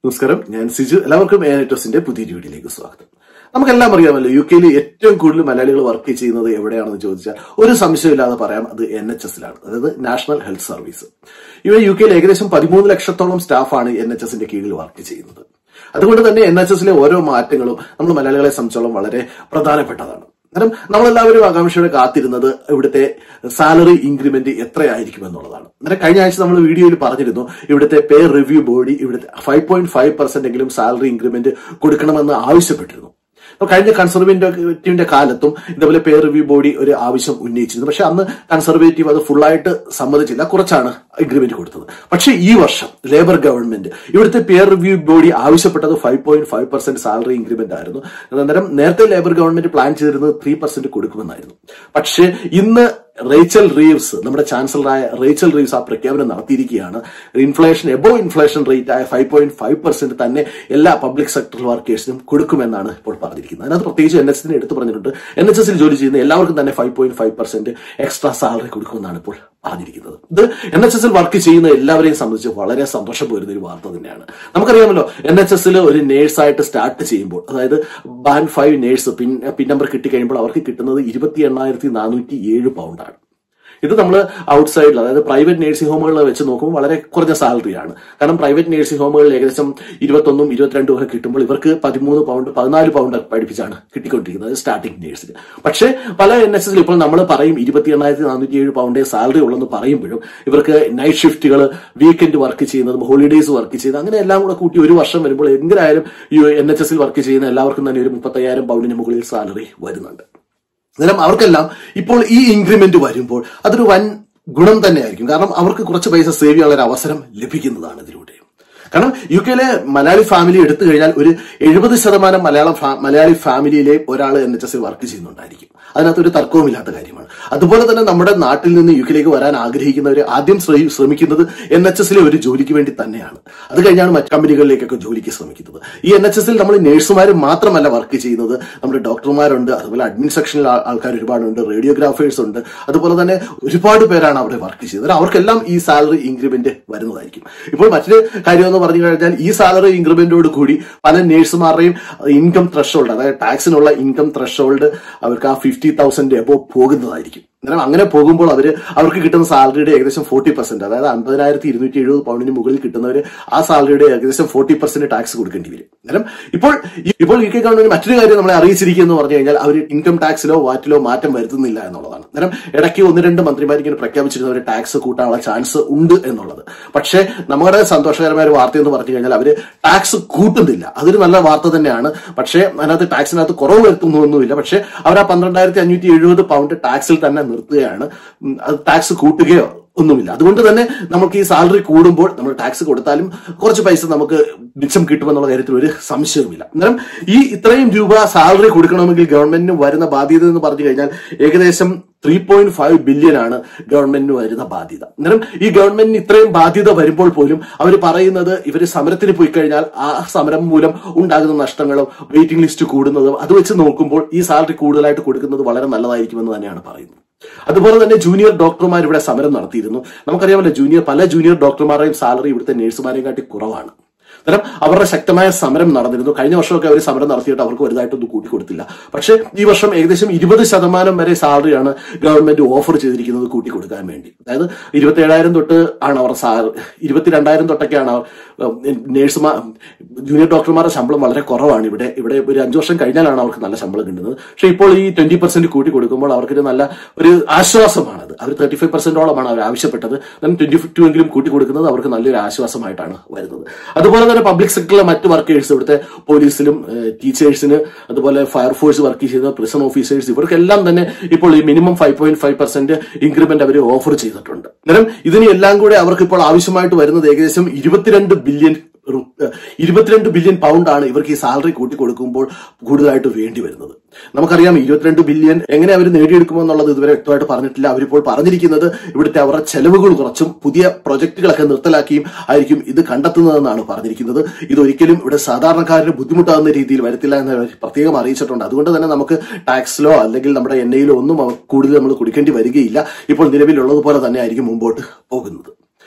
നമസ്കാരം ഞാൻ സിജു എല്ലാവർക്കും എനറ്റോസിന്റെ പുതിയ വീഡിയോയിലേക്ക് സ്വാഗതം നമുക്കെല്ലാം അറിയാമല്ലോ യു കെയിൽ ഏറ്റവും കൂടുതൽ മലയാളികൾ വർക്ക് ചെയ്യുന്നത് എവിടെയാണെന്ന് ചോദിച്ചാൽ ഒരു സംശയമില്ലാതെ പറയാം അത് എൻ എച്ച് എസിലാണ് അതായത് നാഷണൽ ഹെൽത്ത് സർവീസ് ഇവിടെ യു കെയിൽ ഏകദേശം പതിമൂന്ന് ലക്ഷത്തോളം സ്റ്റാഫാണ് എൻ എച്ച് എസിന്റെ കീഴിൽ വർക്ക് ചെയ്യുന്നത് അതുകൊണ്ട് തന്നെ എൻ എച്ച് എസിലെ ഓരോ മാറ്റങ്ങളും നമ്മൾ മലയാളികളെ സംബന്ധിച്ചോളം വളരെ പ്രധാനപ്പെട്ടതാണ് കാരണം നമ്മളെല്ലാവരും ആകാംക്ഷയോടെ കാത്തിരുന്നത് ഇവിടുത്തെ സാലറി ഇൻക്രിമെന്റ് എത്രയായിരിക്കും എന്നുള്ളതാണ് അന്നേരം കഴിഞ്ഞ ആഴ്ച നമ്മൾ വീഡിയോയിൽ പറഞ്ഞിരുന്നു ഇവിടുത്തെ പേ റിവ്യൂ ബോഡി ഇവിടുത്തെ ഫൈവ് പോയിന്റ് ഫൈവ് പെർസെന്റ് എങ്കിലും സാലറി ഇൻക്രിമെന്റ് കൊടുക്കണമെന്ന് ആവശ്യപ്പെട്ടിരുന്നു അപ്പൊ കഴിഞ്ഞ കൺസർവേറ്റീവിന്റെ കാലത്തും ഇതേപോലെ പേ റിവ്യൂ ബോഡി ഒരു ആവശ്യം ഉന്നയിച്ചിരുന്നു പക്ഷെ അന്ന് കൺസർവേറ്റീവ് അത് ഫുള്ളായിട്ട് സമ്മതിച്ചില്ല കുറച്ചാണ് ഇൻക്രിമെന്റ് കൊടുത്തത് പക്ഷെ ഈ വർഷം ലേബർ ഗവൺമെന്റ് ഇവിടുത്തെ പേ റിവ്യൂ ബോഡി ആവശ്യപ്പെട്ടത് five point five percent salary increment ആയിരുന്നു അന്നേരം നേരത്തെ ലേബർ ഗവൺമെന്റ് പ്ലാൻ ചെയ്തിരുന്നത് ത്രീ പെർസെന്റ് കൊടുക്കുമെന്നായിരുന്നു പക്ഷേ ഇന്ന് റേച്ചൽ റീവ്സ് നമ്മുടെ ചാൻസലറായ റേച്ചൽ റീവ്സ് ആ പ്രഖ്യാപനം നടത്തിയിരിക്കുകയാണ് ഇൻഫ്ലേഷൻ എബോ ഇൻഫ്ലേഷൻ റേറ്റ് ആയ ഫൈവ് പോയിന്റ് ഫൈവ് പെർസെന്റ് തന്നെ എല്ലാ പബ്ലിക് സെക്ടർ വർക്കേഴ്സിനും കൊടുക്കുമെന്നാണ് ഇപ്പോൾ പറഞ്ഞിരിക്കുന്നത് അതിനകത്ത് പ്രത്യേകിച്ച് എൻ എച്ച് എസിനെ എടുത്തു പറഞ്ഞിട്ടുണ്ട് എൻ എച്ച് എസിൽ ജോലി ചെയ്യുന്ന എല്ലാവർക്കും തന്നെ five point five percent extra salary കൊടുക്കുമെന്നാണ് ഇപ്പോൾ പറഞ്ഞിരിക്കുന്നത് ഇത് എൻ എച്ച് എസിൽ വർക്ക് ചെയ്യുന്ന എല്ലാവരെയും സംബന്ധിച്ച് വളരെ സന്തോഷം പോരുന്ന ഒരു വാർത്ത തന്നെയാണ് നമുക്കറിയാമല്ലോ എൻ എച്ച് എസിൽ ഒരു നേഴ്സായിട്ട് സ്റ്റാർട്ട് ചെയ്യുമ്പോൾ അതായത് band five nurse pin pin number കിട്ടിക്കഴിയുമ്പോൾ അവർക്ക് കിട്ടുന്നത് ഇരുപത്തി എണ്ണായിരത്തി നാനൂറ്റി ഏഴ് പൗണ്ടാണ് ഇത് നമ്മൾ ഔട്ട്സൈഡിൽ അതായത് പ്രൈവറ്റ് നഴ്സിംഗ് ഹോമുകളിൽ വെച്ച് നോക്കുമ്പോൾ വളരെ കുറഞ്ഞ സാലറിയാണ് കാരണം പ്രൈവറ്റ് നഴ്സിംഗ് ഹോമുകളിൽ ഏകദേശം ഇരുപത്തൊന്നും ഇരുപത്തിരണ്ടും ഒക്കെ കിട്ടുമ്പോൾ ഇവർക്ക് പതിമൂന്ന് പൗണ്ട് പതിനാല് പൗണ്ട് പഠിപ്പിച്ചാണ് കിട്ടിക്കൊണ്ടിരിക്കുന്നത് സ്റ്റാർട്ടിംഗ് നേഴ്സിന് പക്ഷേ പല എൻ എസ് എസിൽ ഇപ്പോൾ നമ്മൾ പറയും ഇരുപത്തി എണ്ണായിരത്തി നാനൂറ്റി ഏഴ് പൗണ്ടേ സാലറി ഉള്ളെന്ന് പറയുമ്പോഴും ഇവർക്ക് നൈറ്റ് ഷിഫ്റ്റുകൾ വീക്കെൻഡ് വർക്ക് ചെയ്യുന്നതും ഹോളിഡേയ്സ് വർക്ക് ചെയ്യുന്നത് അങ്ങനെ എല്ലാം കൂടെ കൂട്ടി ഒരു വർഷം വരുമ്പോൾ എങ്ങനെയായാലും ഈ എൻ എച്ച് എസിൽ വർക്ക് ചെയ്യുന്ന എല്ലാവർക്കും തന്നെ ഒരു മുപ്പത്തയ്യായിരം പൗണ്ടിന് മുകളിൽ സാലറി വരുന്നുണ്ട് അന്നേരം അവർക്കെല്ലാം ഇപ്പോൾ ഈ ഇൻക്രിമെന്റ് വരുമ്പോൾ അതൊരു വൻ ഗുണം തന്നെയായിരിക്കും കാരണം അവർക്ക് കുറച്ച് പൈസ സേവ് ചെയ്യാനുള്ള ഒരു അവസരം ലഭിക്കുന്നതാണ് ഇതിലൂടെ കാരണം യു കെയിലെ മലയാളി ഫാമിലി എടുത്തു കഴിഞ്ഞാൽ ഒരു എഴുപത് ശതമാനം മലയാളം ഫാ- മലയാളി ഫാമിലിയിലെ ഒരാൾ എൻ എച്ച് എസ് വർക്ക് ചെയ്യുന്നുണ്ടായിരിക്കും അതിനകത്ത് ഒരു തർക്കവുമില്ലാത്ത കാര്യമാണ് അതുപോലെ തന്നെ നമ്മുടെ നാട്ടിൽ നിന്ന് യു കെയിലേക്ക് വരാൻ ആഗ്രഹിക്കുന്നവർ ആദ്യം ശ്രമി- ശ്രമിക്കുന്നത് എൻ എച്ച് എസിലെ ഒരു ജോലിക്ക് വേണ്ടി തന്നെയാണ് അത് കഴിഞ്ഞാണ് മറ്റ് കമ്പനികളിലേക്കൊക്കെ ജോലിക്ക് ശ്രമിക്കുന്നത് ഈ എൻ എച്ച് എസിൽ നമ്മൾ നേഴ്സുമാർ മാത്രമല്ല വർക്ക് ചെയ്യുന്നത് നമ്മുടെ ഡോക്ടർമാരുണ്ട് അതുപോലെ അഡ്മിൻ സെക്ഷനിൽ ആ- ആൾക്കാർ ഒരുപാടുണ്ട് റേഡിയോഗ്രാഫേഴ്സ് ഉണ്ട് അതുപോലെ തന്നെ ഒരുപാട് പേരാണ് അവിടെ വർക്ക് ചെയ്യുന്നത് അവർക്കെല്ലാം ഈ സാലറി ഇൻക്രിമെന്റ് വരുന്നതായിരിക്കും ഇപ്പോൾ മറ്റൊരു കാര്യം എന്ന് പറഞ്ഞു കഴിഞ്ഞാൽ ഈ സാലറി ഇൻക്രിമെന്റോട് കൂടി പല നേഴ്സുമാരുടെയും ഇൻകം ത്രഷോൾഡ് അതായത് ടാക്സിനുള്ള ഇൻകം ത്രഷോൾഡ് അവർക്ക് ആ ഫിഫ്റ്റി തൗസൻഡ് എബോ പോകുന്നതായിരിക്കും അന്നേരം അങ്ങനെ പോകുമ്പോൾ അവര് അവർക്ക് കിട്ടുന്ന സാലറിയുടെ ഏകദേശം ഫോർട്ടി പെർസെന്റ് അതായത് അമ്പതിനായിരത്തി ഇരുന്നൂറ്റി എഴുപത് പൗണ്ടിന് മുകളിൽ കിട്ടുന്നവര് ആ സാലറിയുടെ ഏകദേശം ഫോർട്ടി പെർസെന്റ് ടാക്സ് കൊടുക്കേണ്ടി വരും അന്നേരം ഇപ്പോൾ ഇപ്പോൾ യു കെ ഗവൺമെന്റ് മറ്റൊരു കാര്യം നമ്മളെ അറിയിച്ചിരിക്കുന്നു എന്ന് പറഞ്ഞു കഴിഞ്ഞാൽ അവർ ഇൻകം ടാക്സിലോ വാറ്റിലോ മാറ്റം വരുത്തുന്നില്ല എന്നുള്ളതാണ് അന്നേരം ഇടയ്ക്ക് ഒന്ന് രണ്ട് മന്ത്രിമാർ ഇങ്ങനെ പ്രഖ്യാപിച്ചിരുന്ന ഒരു ടാക്സ് കൂട്ടാനുള്ള ചാൻസ് ഉണ്ട് എന്നുള്ളത് പക്ഷേ നമ്മുടെ സന്തോഷകരമായ ഒരു വാർത്ത എന്ന് പറഞ്ഞു കഴിഞ്ഞാൽ അവര് ടാക്സ് കൂട്ടുന്നില്ല അതൊരു നല്ല വാർത്ത തന്നെയാണ് പക്ഷേ അതിനകത്ത് ടാക്സിനകത്ത് കുറവ് വരുത്തുന്നൊന്നുമില്ല പക്ഷേ അവർ ആ പന്ത്രണ്ടായിരത്തി അഞ്ഞൂറ്റി എഴുപത് പൗണ്ട് ടാക്സിൽ തന്നെ നിർത്തുകയാണ് ഉം, അത് ടാക്സ് കൂട്ടുകയോ ഒന്നുമില്ല അതുകൊണ്ട് തന്നെ നമുക്ക് ഈ സാലറി കൂടുമ്പോൾ നമ്മൾ ടാക്സ് കൊടുത്താലും കുറച്ച് പൈസ നമുക്ക് മിച്ചം കിട്ടുമെന്നുള്ള കാര്യത്തിൽ ഒരു സംശയവുമില്ല അന്നേരം ഈ ഇത്രയും രൂപ സാലറി കൊടുക്കണമെങ്കിൽ ഗവൺമെന്റിന് വരുന്ന ബാധ്യത എന്ന് പറഞ്ഞു കഴിഞ്ഞാൽ ഏകദേശം ത്രീ പോയിന്റ് ഫൈവ് ബില്യൺ ആണ് ഗവൺമെന്റിന് വരുന്ന ബാധ്യത അന്നേരം ഈ ഗവൺമെന്റിന് ഇത്രയും ബാധ്യത വരുമ്പോൾ പോലും അവർ പറയുന്നത് ഇവർ സമരത്തിന് പോയി കഴിഞ്ഞാൽ ആ സമരം മൂലം ഉണ്ടാകുന്ന നഷ്ടങ്ങളും വെയിറ്റിംഗ് ലിസ്റ്റ് കൂടുന്നതും അത് വെച്ച് നോക്കുമ്പോൾ ഈ സാലറി കൂടുതലായിട്ട് കൊടുക്കുന്നത് വളരെ നല്ലതായിരിക്കുമെന്ന് തന്നെയാണ് പറയുന്നത് അതുപോലെ തന്നെ ജൂനിയർ ഡോക്ടർമാർ ഇവിടെ സമരം നടത്തിയിരുന്നു നമുക്കറിയാമല്ലോ ജൂനിയർ പല ജൂനിയർ ഡോക്ടർമാരുടെയും സാലറി ഇവിടുത്തെ നേഴ്സുമാരെയും കാട്ടി കുറവാണ് അന്നേരം അവരുടെ ശക്തമായ സമരം നടന്നിരുന്നു കഴിഞ്ഞ വർഷമൊക്കെ അവർ സമരം നടത്തിയിട്ട് അവർക്ക് വലുതായിട്ടൊന്നും കൂട്ടിക്കൊടുത്തില്ല പക്ഷേ ഈ വർഷം ഏകദേശം ഇരുപത് ശതമാനം വരെ സാലറിയാണ് ഗവൺമെന്റ് ഓഫർ ചെയ്തിരിക്കുന്നത് കൂട്ടിക്കൊടുക്കാൻ വേണ്ടി അതായത് ഇരുപത്തി ഏഴായിരം തൊട്ട് ആണ് അവർ ഇരുപത്തിരണ്ടായിരം തൊട്ടൊക്കെയാണ് അവർ നേഴ്സുമാർ ജൂനിയർ ഡോക്ടർമാരുടെ ശമ്പളം വളരെ കുറവാണ് ഇവിടെ ഇവിടെ ഒരു അഞ്ചു വർഷം കഴിഞ്ഞാലാണ് അവർക്ക് നല്ല ശമ്പളം കിട്ടുന്നത് പക്ഷേ ഇപ്പോൾ ഈ ട്വന്റി പെർസെന്റ് കൂട്ടി കൊടുക്കുമ്പോൾ അവർക്കൊരു നല്ല ഒരു ആശ്വാസമാണത് അവർ തേർട്ടി ഫൈവ് പെർസെന്റോളമാണ് അവർ ആവശ്യപ്പെട്ടത് ട്വന്റി ടു എങ്കിലും കൂട്ടി കൊടുക്കുന്നത് അവർക്ക് നല്ലൊരു ആശ്വാസമായിട്ടാണ് വരുന്നത് അതുപോലെ തന്നെ പബ്ലിക് സെക്ടറിലെ മറ്റ് വർക്കേഴ്സ് ഇവിടുത്തെ പോലീസിലും ടീച്ചേഴ്സിന് അതുപോലെ ഫയർഫോഴ്സ് വർക്ക് ചെയ്യുന്ന പ്രിസൺ ഓഫീസേഴ്സ് ഇവർക്കെല്ലാം തന്നെ ഇപ്പോൾ ഈ minimum five point five percent increment അവർ ഓഫർ ചെയ്തിട്ടുണ്ട് അന്നേരം ഇതിന് എല്ലാം കൂടെ അവർക്ക് ഇപ്പോൾ ആവശ്യമായിട്ട് വരുന്നത് ഏകദേശം ഇരുപത്തിരണ്ട് ബില്യൺ റു- ഏഹ് ഇരുപത്തിരണ്ട് ബില്യൺ പൗണ്ട് ആണ് ഇവർക്ക് ഈ സാലറി കൂട്ടി കൊടുക്കുമ്പോൾ കൂടുതലായിട്ട് വേണ്ടി വരുന്നത് നമുക്കറിയാം ഇരുപത്തിരണ്ട് ബില്യൺ എങ്ങനെ അവർ നേടിയെടുക്കുമെന്നുള്ളത് ഇതുവരെ വ്യക്തമായിട്ട് പറഞ്ഞിട്ടില്ല അവരിപ്പോൾ പറഞ്ഞിരിക്കുന്നത് ഇവിടുത്തെ അവരുടെ ചെലവുകൾ കുറച്ചും പുതിയ പ്രൊജക്ടുകളൊക്കെ നിർത്തലാക്കിയും ആയിരിക്കും ഇത് കണ്ടെത്തുന്നതെന്നാണ് പറഞ്ഞിരിക്കുന്നത് ഇതൊരിക്കലും ഇവിടെ സാധാരണക്കാരന് ബുദ്ധിമുട്ടാകുന്ന രീതിയിൽ വരത്തില്ല എന്ന് അവർ പ്രത്യേകം അറിയിച്ചിട്ടുണ്ട് അതുകൊണ്ട് തന്നെ നമുക്ക് ടാക്സിലോ അല്ലെങ്കിൽ നമ്മുടെ എണ്ണയിലോ ഒന്നും അവർ കൂടുതൽ നമ്മൾ കുടിക്കേണ്ടി വരികയില്ല ഇപ്പോൾ നിലവിലുള്ളതുപോലെ തന്നെ ആയിരിക്കും മുമ്പോട്ട് പോകുന്നത്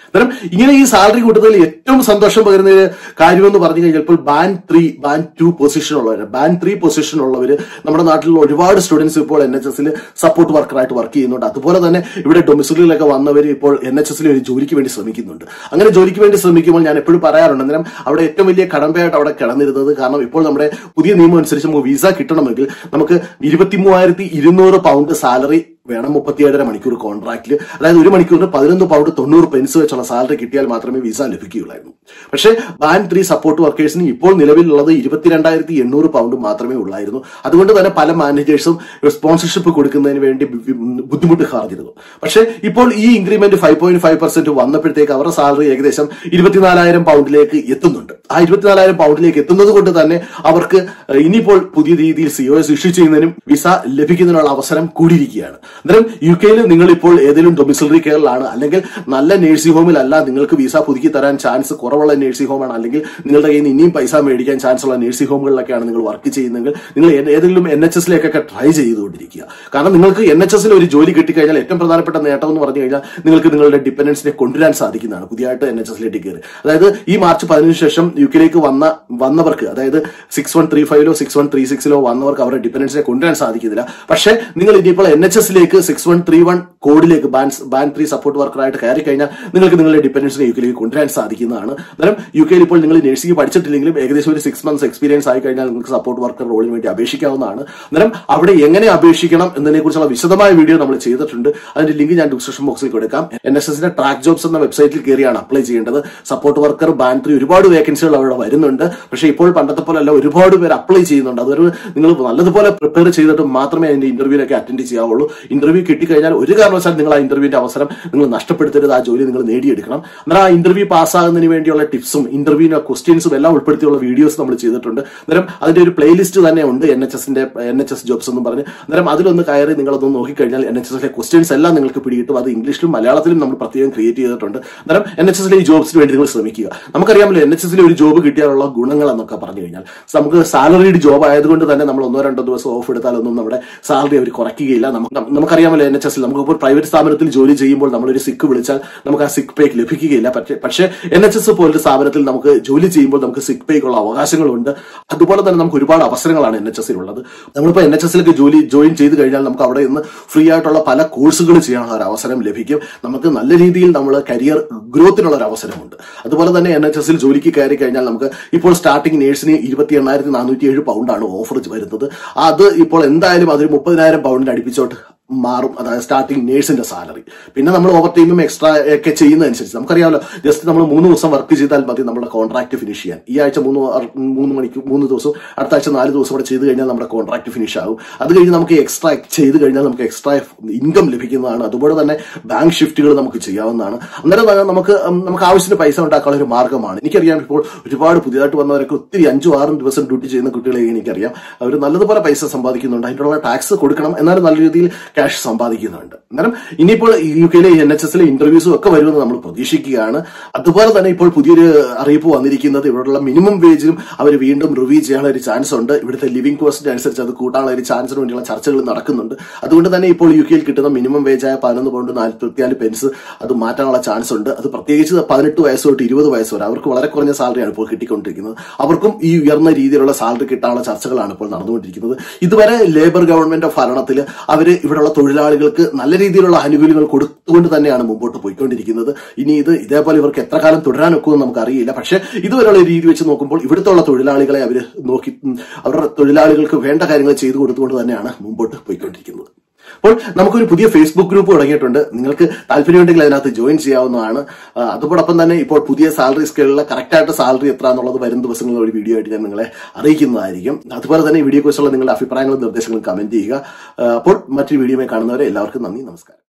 അന്നേരം ഇങ്ങനെ ഈ സാലറി കൂട്ടുന്നതിൽ ഏറ്റവും സന്തോഷം പകരുന്ന ഒരു കാര്യമെന്ന് പറഞ്ഞു കഴിഞ്ഞാൽ ഇപ്പോൾ band three band two position ഉള്ളവർ ബാൻ ത്രീ പൊസിഷൻ ഉള്ളവർ നമ്മുടെ നാട്ടിലുള്ള ഒരുപാട് സ്റ്റുഡൻസ് ഇപ്പോൾ എൻ എച്ച് എസിൽ സപ്പോർട്ട് വർക്കറായിട്ട് വർക്ക് ചെയ്യുന്നുണ്ട് അതുപോലെ തന്നെ ഇവിടെ ഡൊമിസിലിലൊക്കെ വന്നവർ ഇപ്പോൾ എൻ എച്ച് എസിൽ ഒരു ജോലിക്ക് വേണ്ടി ശ്രമിക്കുന്നുണ്ട് അങ്ങനെ ജോലിക്ക് വേണ്ടി ശ്രമിക്കുമ്പോൾ ഞാൻ എപ്പോഴും പറയാറുണ്ട് അന്നേരം അവിടെ ഏറ്റവും വലിയ കടമ്പയായിട്ട് അവിടെ കിടന്നിരുന്നത് കാരണം ഇപ്പോൾ നമ്മുടെ പുതിയ നിയമം അനുസരിച്ച് നമുക്ക് വിസ കിട്ടണമെങ്കിൽ നമുക്ക് ഇരുപത്തി മൂവായിരത്തി ഇരുന്നൂറ് പൗണ്ട് സാലറി വേണം മുപ്പത്തിയേഴര മണിക്കൂർ കോൺട്രാക്റ്റിൽ അതായത് ഒരു മണിക്കൂറിന് പതിനൊന്ന് പൗണ്ട് തൊണ്ണൂറ് പെൻസ് വെച്ചുള്ള സാലറി കിട്ടിയാൽ മാത്രമേ വിസ ലഭിക്കുകയുള്ളായിരുന്നു പക്ഷേ ബാൻ ത്രീ സപ്പോർട്ട് വർക്കേഴ്സിന് ഇപ്പോൾ നിലവിലുള്ളത് ഇരുപത്തിരണ്ടായിരത്തി എണ്ണൂറ് പൗണ്ട് മാത്രമേ ഉള്ളായിരുന്നു അതുകൊണ്ട് തന്നെ പല മാനേജേഴ്സും സ്പോൺസർഷിപ്പ് കൊടുക്കുന്നതിന് വേണ്ടി വി- ബുദ്ധിമുട്ട് കാണിച്ചിരുന്നു പക്ഷേ ഇപ്പോൾ ഈ increment five point five percent വന്നപ്പോഴത്തേക്ക് അവരുടെ സാലറി ഏകദേശം ഇരുപത്തിനാലായിരം പൗണ്ടിലേക്ക് എത്തുന്നുണ്ട് ആ ഇരുപത്തിനാലായിരം പൗണ്ടിലേക്ക് എത്തുന്നത് കൊണ്ട് തന്നെ അവർക്ക് ഇനിയിപ്പോൾ പുതിയ രീതിയിൽ സി ഒ എസ് ഇഷ്യൂ ചെയ്യുന്നതിനും വിസ ലഭിക്കുന്നതിനുള്ള അവസരം കൂടിയിരിക്കുകയാണ് അന്നേരം യു കെയിൽ നിങ്ങൾ ഇപ്പോൾ ഏതെങ്കിലും ഡൊമിസിലറി കെയറിലാണ് അല്ലെങ്കിൽ നല്ല നേഴ്സിംഗ് ഹോമിലല്ല നിങ്ങൾക്ക് വിസ പുതുക്കി തരാൻ ചാൻസ് കുറവുള്ള നേഴ്സിംഗ് ഹോമാണ് അല്ലെങ്കിൽ നിങ്ങളുടെ കയ്യിൽ നിന്ന് ഇനിയും പൈസ മേടിക്കാൻ ചാൻസ് ഉള്ള നേഴ്സിംഗ് ഹോമുകളിലൊക്കെയാണ് നിങ്ങൾ വർക്ക് ചെയ്യുന്നതെങ്കിൽ നിങ്ങൾ ഏ- ഏതെങ്കിലും എൻ എച്ച് എസിലേക്കൊക്കെ ട്രൈ ചെയ്തുകൊണ്ടിരിക്കുക കാരണം നിങ്ങൾക്ക് എൻ എച്ച് എസിൽ ഒരു ജോലി കിട്ടിക്കഴിഞ്ഞാൽ ഏറ്റവും പ്രധാനപ്പെട്ട നേട്ടം എന്ന് പറഞ്ഞു കഴിഞ്ഞാൽ നിങ്ങൾക്ക് നിങ്ങളുടെ ഡിപ്പെൻഡൻസിനെ കൊണ്ടുവരാൻ സാധിക്കുന്നതാണ് പുതിയതായിട്ട് എൻ എച്ച് എസിലേക്ക് കയറി അതായത് ഈ മാർച്ച് പതിനഞ്ചിന് ശേഷം യു കെയിലേക്ക് വന്ന വന്നവർക്ക് അതായത് സിക്സ് വൺ ത്രീ ഫൈവിലോ സിക്സ് വൺ ത്രീ സിക്സിലോ വന്നവർക്ക് അവരുടെ ഡിപ്പെൻഡൻസിനെ കൊണ്ടുവരാൻ സാധിക്കുന്നില്ല പക്ഷേ നിങ്ങൾ ഇനിയിപ്പോൾ എൻ എച്ച് എസിലേക്ക് സിക്സ് വൺ ത്രീ വൺ കോഡിലേക്ക് ബാൻ ബാൻ ത്രീ സപ്പോർട്ട് വർക്കറായിട്ട് കയറി കഴിഞ്ഞാൽ നിങ്ങൾക്ക് നിങ്ങളുടെ ഡിപ്പെൻഡൻസിനെ യു കെയിലേക്ക് കൊണ്ടുവരാൻ സാധിക്കുന്നതാണ് അന്നേരം യു കെയിൽ ഇപ്പോൾ നിങ്ങൾ നഴ്സിംഗ് പഠിച്ചിട്ടില്ലെങ്കിലും ഏകദേശം ഒരു സിക്സ് മന്ത്സ് എക്സ്പീരിയൻസ് ആയി കഴിഞ്ഞാൽ നിങ്ങൾക്ക് സപ്പോർട്ട് വർക്കർ റോളിന് വേണ്ടി അപേക്ഷിക്കാവുന്നതാണ് അന്നേരം അവിടെ എങ്ങനെ അപേക്ഷിക്കണം എന്നതിനെ കുറിച്ചുള്ള വിശദമായ വീഡിയോ നമ്മൾ ചെയ്തിട്ടുണ്ട് അതിന്റെ ലിങ്ക് ഞാൻ ഡിസ്ക്രിപ്ഷൻ ബോക്സിൽ കൊടുക്കാം എൻ എസ് എസിന്റെ ട്രാക്ക് ജോബ്സ് എന്ന വെബ്സൈറ്റിൽ കയറിയാണ് അപ്ലൈ ചെയ്യേണ്ടത് സപ്പോർട്ട് വർക്കർ ബാൻ ത്രീ ഒരുപാട് വേക്കൻസികൾ അവിടെ വരുന്നുണ്ട് പക്ഷേ ഇപ്പോൾ പണ്ടത്തെ പോലെ അല്ല ഒരുപാട് പേര് അപ്ലൈ ചെയ്യുന്നുണ്ട് അതൊരു നിങ്ങൾ നല്ലതുപോലെ പ്രിപ്പയർ ചെയ്തിട്ട് മാത്രമേ അതിന്റെ ഇന്റർവ്യൂവിനൊക്കെ അറ്റൻഡ് ചെയ്യാവുള്ളൂ ഇന്റർവ്യൂ കിട്ടിക്കഴിഞ്ഞാൽ ഒരു കാരണവശാലും നിങ്ങൾ ആ ഇന്റർവ്യൂവിന്റെ അവസരം നിങ്ങൾ നഷ്ടപ്പെടുത്തരുത് ആ ജോലി നിങ്ങൾ നേടിയെടുക്കണം എന്നാൽ ആ ഇന്റർവ്യൂ പാസ്സാകുന്നതിന് വേണ്ടിയുള്ള ടിപ്സും ഇന്റർവ്യൂവിന്റെ ക്വസ്റ്റ്യൻസും എല്ലാം ഉൾപ്പെടുത്തിയുള്ള വീഡിയോസ് നമ്മൾ ചെയ്തിട്ടുണ്ട് അന്നേരം അതിന്റെ ഒരു പ്ലേലിസ്റ്റ് തന്നെ ഉണ്ട് എൻ എച്ച് എസിന്റെ എൻ എച്ച് എസ് ജോബ്സ് എന്ന് പറഞ്ഞ് അന്നേരം അതിലൊന്ന് കയറി നിങ്ങളൊന്ന് നോക്കിക്കഴിഞ്ഞാൽ എൻ എച്ച് എസിലെ ക്വസ്റ്റ്യൻസ് എല്ലാം നിങ്ങൾക്ക് പിടികിട്ടും അത് ഇംഗ്ലീഷിലും മലയാളത്തിലും നമ്മൾ പ്രത്യേകം ക്രിയേറ്റ് ചെയ്തിട്ടുണ്ട് അന്നേരം എൻ എച്ച് എസിലെ ഈ ജോബ്സിന് വേണ്ടി നിങ്ങൾ ശ്രമിക്കുക നമുക്കറിയാമല്ലോ എൻ എച്ച് എസിലെ ഒരു ജോബ് കിട്ടിയാലുള്ള ഗുണങ്ങൾ എന്നൊക്കെ പറഞ്ഞു കഴിഞ്ഞാൽ നമുക്ക് സാലറീഡ് ജോബ് ആയതുകൊണ്ട് തന്നെ നമ്മൾ ഒന്നോ രണ്ടോ ദിവസം ഓഫ് എടുത്താലൊന്നും നമ്മുടെ സാലറി അവർ കുറയ്ക്കുകയില്ല നമുക്ക് നമുക്കറിയാമല്ലോ എൻ എച്ച് എസിൽ നമുക്കിപ്പോൾ പ്രൈവറ്റ് സ്ഥാപനത്തിൽ ജോലി ചെയ്യുമ്പോൾ നമ്മളൊരു സിക്ക് വിളിച്ചാൽ നമുക്ക് ആ സിക്ക് പേക്ക് ലഭിക്കുകയില്ല പക്ഷേ പക്ഷേ എൻ എച്ച് എസ് പോലൊരു സ്ഥാപനത്തിൽ നമുക്ക് ജോലി ചെയ്യുമ്പോൾ നമുക്ക് സിക്ക് പേക്കുള്ള അവകാശങ്ങളുണ്ട് അതുപോലെ തന്നെ നമുക്ക് ഒരുപാട് അവസരങ്ങളാണ് എൻ എച്ച് എസിലുള്ളത് നമ്മളിപ്പോൾ എൻ എച്ച് എസിലേക്ക് ജോലി ജോയിൻ ചെയ്ത് കഴിഞ്ഞാൽ നമുക്ക് അവിടെ നിന്ന് ഫ്രീ ആയിട്ടുള്ള പല കോഴ്സുകൾ ചെയ്യാനുള്ള ഒരു അവസരം ലഭിക്കും നമുക്ക് നല്ല രീതിയിൽ നമ്മൾ കരിയർ ഗ്രോത്തിനുള്ള ഒരു അവസരമുണ്ട് അതുപോലെ തന്നെ എൻ എച്ച് എസിൽ ജോലിക്ക് കയറി കഴിഞ്ഞാൽ നമുക്ക് ഇപ്പോൾ സ്റ്റാർട്ടിംഗ് നേഴ്സിന് ഇരുപത്തി എണ്ണായിരത്തി നാനൂറ്റി ഏഴ് പൗണ്ടാണ് ഓഫർ വരുന്നത് അത് ഇപ്പോൾ എന്തായാലും അതൊരു മുപ്പതിനായിരം പൗണ്ടിന് അടുപ്പിച്ചോട്ട് മാറും അതായത് സ്റ്റാർട്ടിംഗ് നേഴ്സിന്റെ സാലറി പിന്നെ നമ്മൾ ഓവർ ടൈമും എക്സ്ട്രാ ഒക്കെ ചെയ്യുന്നതനുസരിച്ച് നമുക്കറിയാമല്ലോ ജസ്റ്റ് നമ്മൾ മൂന്ന് ദിവസം വർക്ക് ചെയ്താൽ മതി നമ്മുടെ കോൺട്രാക്ട് ഫിനിഷ് ചെയ്യാൻ ഈ ആഴ്ച മൂന്ന് വർ- മൂന്ന് മണിക്ക് മൂന്ന് ദിവസം അടുത്ത ആഴ്ച നാല് ദിവസം കൂടെ ചെയ്ത് കഴിഞ്ഞാൽ നമ്മുടെ കോൺട്രാക്ട് ഫിനിഷ് ആകും അത് കഴിഞ്ഞ് നമുക്ക് എക്സ്ട്രാ ചെയ്ത് കഴിഞ്ഞാൽ നമുക്ക് എക്സ്ട്രാ ഇൻകം ലഭിക്കുന്നതാണ് അതുപോലെ തന്നെ ബാങ്ക് ഷിഫ്റ്റുകൾ നമുക്ക് ചെയ്യാവുന്നതാണ് അന്നേരം തന്നെ നമുക്ക് ഉം, നമുക്ക് ആവശ്യത്തിന് പൈസ ഉണ്ടാക്കാനുള്ള ഒരു മാർഗ്ഗമാണ് എനിക്കറിയാം ഇപ്പോൾ ഒരുപാട് പുതിയതായിട്ട് വന്നവരൊക്കെ ഒത്തിരി അഞ്ചും ആറും ദിവസം ഡ്യൂട്ടി ചെയ്യുന്ന കുട്ടികളെ എനിക്കറിയാം അവർ നല്ലതുപോലെ പൈസ സമ്പാദിക്കുന്നുണ്ട് അതിനുള്ള ടാക്സ് കൊടുക്കണം എന്നാലും നല്ല രീതിയിൽ ക്യാഷ് സമ്പാദിക്കുന്നുണ്ട് അന്നേരം ഇനിയിപ്പോൾ യു കെയിലെ എൻ എച്ച് എസിലെ ഇന്റർവ്യൂസും ഒക്കെ വരുമെന്ന് നമ്മൾ പ്രതീക്ഷിക്കുകയാണ് അതുപോലെ തന്നെ ഇപ്പോൾ പുതിയൊരു അറിയിപ്പ് വന്നിരിക്കുന്നത് ഇവിടെയുള്ള മിനിമം വേജിലും അവർ വീണ്ടും റിവ്യൂ ചെയ്യാനുള്ള ഒരു ചാൻസ് ഉണ്ട് ഇവിടുത്തെ ലിവിംഗ് കോസ്റ്റ് അനുസരിച്ച് അത് കൂട്ടാനുള്ള ഒരു ചാൻസിന് വേണ്ടിയുള്ള ചർച്ചകൾ നടക്കുന്നുണ്ട് അതുകൊണ്ട് തന്നെ ഇപ്പോൾ യു കെയിൽ കിട്ടുന്ന മിനിമം വേജായ പതിനൊന്ന് പൗണ്ട് നാൽപ്പത്തിനാല് പെൻസ് അത് മാറ്റാനുള്ള ചാൻസ് ഉണ്ട് അത് പ്രത്യേകിച്ച് പതിനെട്ട് വയസ്സ് തൊട്ട് ഇരുപത് വയസ്സ് വരെ അവർക്ക് വളരെ കുറഞ്ഞ സാലറിയാണ് ഇപ്പോൾ കിട്ടിക്കൊണ്ടിരിക്കുന്നത് അവർക്കും ഈ ഉയർന്ന രീതിയിലുള്ള സാലറി കിട്ടാനുള്ള ചർച്ചകളാണ് ഇപ്പോൾ നടന്നുകൊണ്ടിരിക്കുന്നത് ഇതുവരെ ലേബർ ഗവൺമെന്റ് ഭരണത്തിൽ അവർ ഇവിടെയുള്ള തൊഴിലാളികൾക്ക് നല്ല രീതിയിലുള്ള ആനുകൂല്യങ്ങൾ കൊടുത്തുകൊണ്ട് തന്നെയാണ് മുമ്പോട്ട് പോയിക്കൊണ്ടിരിക്കുന്നത് ഇനി ഇത് ഇതേപോലെ ഇവർക്ക് എത്ര കാലം തുടരാനൊക്കുമെന്ന് നമുക്ക് അറിയില്ല പക്ഷേ ഇതുവരെയുള്ള രീതി വെച്ച് നോക്കുമ്പോൾ ഇവിടുത്തെ ഉള്ള തൊഴിലാളികളെ അവർ നോക്കി ഉം, അവരുടെ തൊഴിലാളികൾക്ക് വേണ്ട കാര്യങ്ങൾ ചെയ്തു കൊടുത്തുകൊണ്ട് തന്നെയാണ് മുമ്പോട്ട് പോയിക്കൊണ്ടിരിക്കുന്നത് അപ്പോൾ നമുക്കൊരു പുതിയ ഫേസ്ബുക്ക് ഗ്രൂപ്പ് തുടങ്ങിയിട്ടുണ്ട് നിങ്ങൾക്ക് താല്പര്യമുണ്ടെങ്കിൽ അതിനകത്ത് ജോയിൻ ചെയ്യാവുന്നതാണ് ആ, അതോടൊപ്പം തന്നെ ഇപ്പോൾ പുതിയ സാലറി സ്കെയിലുള്ള കറക്റ്റായിട്ട് സാലറി എത്ര എന്നുള്ളത് വരും ദിവസങ്ങളിൽ ഒരു വീഡിയോ ആയിട്ട് ഞാൻ നിങ്ങളെ അറിയിക്കുന്നതായിരിക്കും അതുപോലെ തന്നെ ഈ വീഡിയോ കുറിച്ചുള്ള നിങ്ങളുടെ അഭിപ്രായങ്ങളും നിർദ്ദേശങ്ങളും കമന്റ് ചെയ്യുക ആ, അപ്പോൾ മറ്റൊരു വീഡിയോയുമായി കാണുന്നവരെ എല്ലാവർക്കും നന്ദി നമസ്കാരം